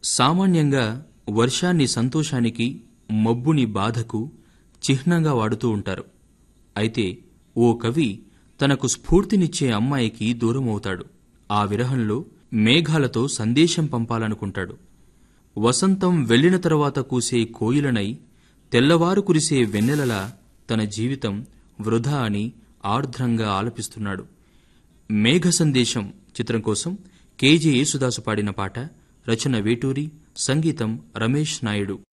సామాన్యంగా వర్షాన్ని సంతోషానికి మబ్బుని బాధకు చిహ్నంగా వాడుతూ ఉంటారు అయితే ఓ కవి తనకు స్ఫూర్తినిచ్చే అమ్మాయికి దూరమవుతాడు ఆ విరహంలో మేఘాలతో సందేశం పంపాలనుకుంటాడు వసంతం వెళ్ళిన తరువాత కూసే కోయిలనై తెల్లవారు కురిసే వెన్నెలలా తన జీవితం వృధా అని ఆర్ద్రంగా ఆలపిస్తున్నాడు మేఘ సందేశం చిత్రం కోసం కేజే యేసుదాసు పాడిన పాట రచన వేటూరి సంగీతం రమేష్ నాయుడు